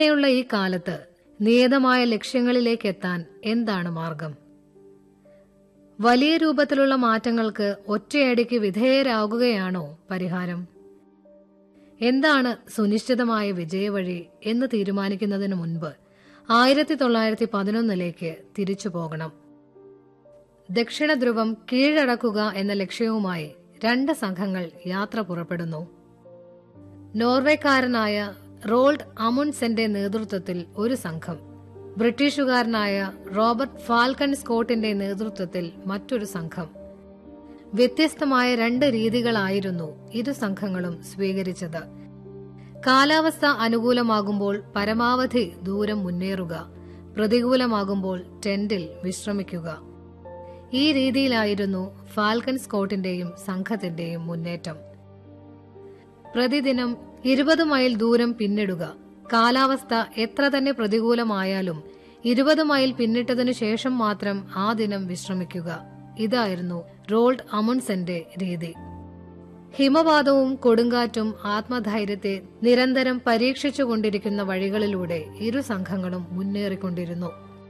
ഇങ്ങനെയുള്ള ഈ കാലത്ത് നിയതമായ ലക്ഷ്യങ്ങളിലേക്ക് എത്താൻ എന്താണ് മാർഗം വലിയ രൂപത്തിലുള്ള മാറ്റങ്ങൾക്ക് ഒറ്റയടിക്ക് വിധേയരാകുകയാണോ പരിഹാരം എന്താണ് സുനിശ്ചിതമായ വിജയവഴി എന്ന് തീരുമാനിക്കുന്നതിന് മുൻപ് ആയിരത്തി തൊള്ളായിരത്തി പതിനൊന്നിലേക്ക് തിരിച്ചു പോകണം ദക്ഷിണ ധ്രുവം കീഴടക്കുക എന്ന ലക്ഷ്യവുമായി രണ്ട് സംഘങ്ങൾ യാത്ര പുറപ്പെടുന്നു നോർവേക്കാരനായ റോൾഡ് അമുൺസെന്റെ നേതൃത്വത്തിൽ ഒരു സംഘം ബ്രിട്ടീഷുകാരനായ റോബർട്ട് ഫാൽക്കൺ സ്കോട്ടിന്റെ നേതൃത്വത്തിൽ മറ്റൊരു സംഘം വ്യത്യസ്തമായ രണ്ട് രീതികളായിരുന്നു ഇരു സംഘങ്ങളും സ്വീകരിച്ചത് കാലാവസ്ഥ അനുകൂലമാകുമ്പോൾ പരമാവധി ദൂരം മുന്നേറുക പ്രതികൂലമാകുമ്പോൾ ടെന്റിൽ വിശ്രമിക്കുക ഈ രീതിയിലായിരുന്നു ഫാൽക്കൺ സ്കോട്ടിന്റെയും സംഘത്തിന്റെയും മുന്നേറ്റം പ്രതിദിനം ഇരുപത് മൈൽ ദൂരം പിന്നിടുക കാലാവസ്ഥ എത്ര തന്നെ പ്രതികൂലമായാലും ഇരുപത് മൈൽ പിന്നിട്ടതിനു ശേഷം മാത്രം ആ ദിനം വിശ്രമിക്കുക ഇതായിരുന്നു റോൾഡ് അമുൺസെന്റെ രീതി ഹിമപാതവും കൊടുങ്കാറ്റും ആത്മധൈര്യത്തെ നിരന്തരം പരീക്ഷിച്ചുകൊണ്ടിരിക്കുന്ന വഴികളിലൂടെ ഇരു സംഘങ്ങളും മുന്നേറിക്കൊണ്ടിരുന്നു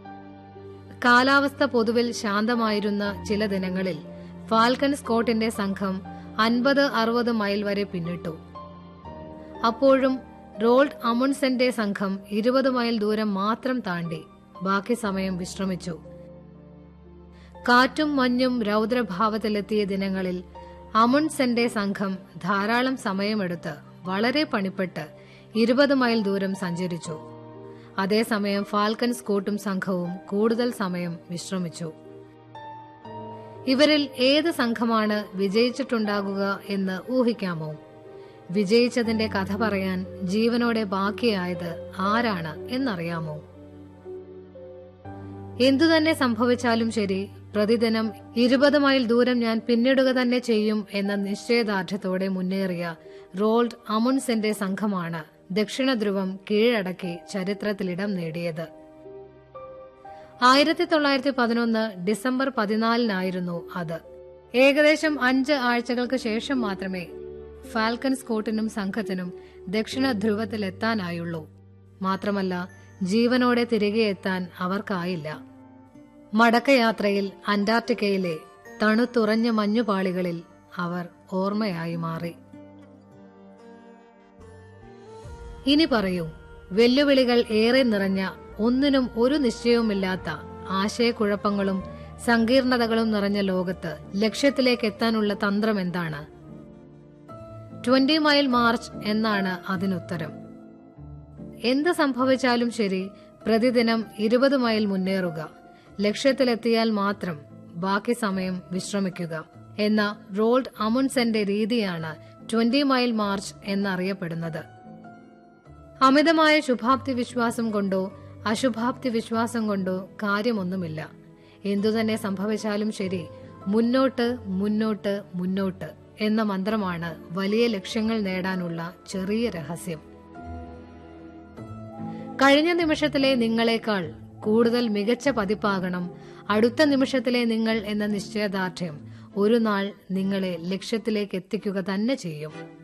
കാലാവസ്ഥ പൊതുവിൽ ശാന്തമായിരുന്ന ചില ദിനങ്ങളിൽ ഫാൽക്കൺ സ്കോട്ടിന്റെ സംഘം അൻപത് അറുപത് മൈൽ വരെ പിന്നിട്ടു അപ്പോഴും റോൾഡ് അമുൺസെന്റെ സംഘം ഇരുപത് മൈൽ ദൂരം മാത്രം താണ്ടി ബാക്കി സമയം വിശ്രമിച്ചു കാറ്റും മഞ്ഞും രൗദ്രഭാവത്തിലെത്തിയ ദിനങ്ങളിൽ അമുൺസെന്റെ സംഘം ധാരാളം സമയമെടുത്ത് വളരെ പണിപ്പെട്ട് ഇരുപത് മൈൽ ദൂരം സഞ്ചരിച്ചു അതേസമയം ഫാൽക്കൺ സ്കോട്ടും സംഘവും കൂടുതൽ സമയം വിശ്രമിച്ചു ഇവരിൽ ഏത് സംഘമാണ് വിജയിച്ചിട്ടുണ്ടാകുക എന്ന് ഊഹിക്കാമോ വിജയിച്ചതിന്റെ കഥ പറയാൻ ജീവനോടെ ബാക്കിയായത് ആരാണ് എന്നറിയാമോ എന്തുതന്നെ സംഭവിച്ചാലും ശരി പ്രതിദിനം ഇരുപത് മൈൽ ദൂരം ഞാൻ പിന്നിടുക തന്നെ ചെയ്യും എന്ന നിശ്ചയദാർഢ്യത്തോടെ മുന്നേറിയ റോൾഡ് അമുൺസെന്റെ സംഘമാണ് ദക്ഷിണ ധ്രുവം കീഴടക്കി ചരിത്രത്തിലിടം നേടിയത് ആയിരത്തി തൊള്ളായിരത്തി പതിനൊന്ന് ഡിസംബർ പതിനാലിനായിരുന്നു അത് ഏകദേശം അഞ്ച് ആഴ്ചകൾക്ക് ശേഷം മാത്രമേ ഫാൽക്കൺ സ്കോട്ടിനും സംഘത്തിനും ദക്ഷിണ ധ്രുവത്തിലെത്താനായുള്ളൂ മാത്രമല്ല ജീവനോടെ തിരികെ എത്താൻ അവർക്കായില്ല മടക്കയാത്രയിൽ അന്റാർട്ടിക്കയിലെ തണുത്തുറഞ്ഞ മഞ്ഞുപാളികളിൽ അവർ ഓർമ്മയായി മാറി ഇനി പറയൂ വെല്ലുവിളികൾ ഏറെ നിറഞ്ഞ ഒന്നിനും ഒരു നിശ്ചയവുമില്ലാത്ത ആശയക്കുഴപ്പങ്ങളും സങ്കീർണതകളും നിറഞ്ഞ ലോകത്ത് ലക്ഷ്യത്തിലേക്ക് എത്താനുള്ള തന്ത്രം എന്താണ് ട്വന്റി മൈൽ മാർച്ച് എന്നാണ് അതിനുത്തരം എന്ത് സംഭവിച്ചാലും ശരി പ്രതിദിനം ഇരുപത് മൈൽ മുന്നേറുക ലക്ഷ്യത്തിലെത്തിയാൽ മാത്രം ബാക്കി സമയം വിശ്രമിക്കുക എന്ന റോൾഡ് അമുൺസെന്റെ രീതിയാണ് ട്വന്റി മൈൽ മാർച്ച് എന്നറിയപ്പെടുന്നത് അമിതമായ ശുഭാപ്തി വിശ്വാസം കൊണ്ടോ അശുഭാപ്തി വിശ്വാസം കൊണ്ടോ കാര്യമൊന്നുമില്ല എന്തുതന്നെ സംഭവിച്ചാലും ശരി മുന്നോട്ട് മുന്നോട്ട് മുന്നോട്ട് എന്ന മന്ത്രമാണ് വലിയ ലക്ഷ്യങ്ങൾ നേടാനുള്ള ചെറിയ രഹസ്യം കഴിഞ്ഞ നിമിഷത്തിലെ നിങ്ങളെക്കാൾ കൂടുതൽ മികച്ച പതിപ്പാകണം അടുത്ത നിമിഷത്തിലെ നിങ്ങൾ എന്ന നിശ്ചയദാർഢ്യം ഒരു നാൾ നിങ്ങളെ ലക്ഷ്യത്തിലേക്ക് എത്തിക്കുക തന്നെ ചെയ്യും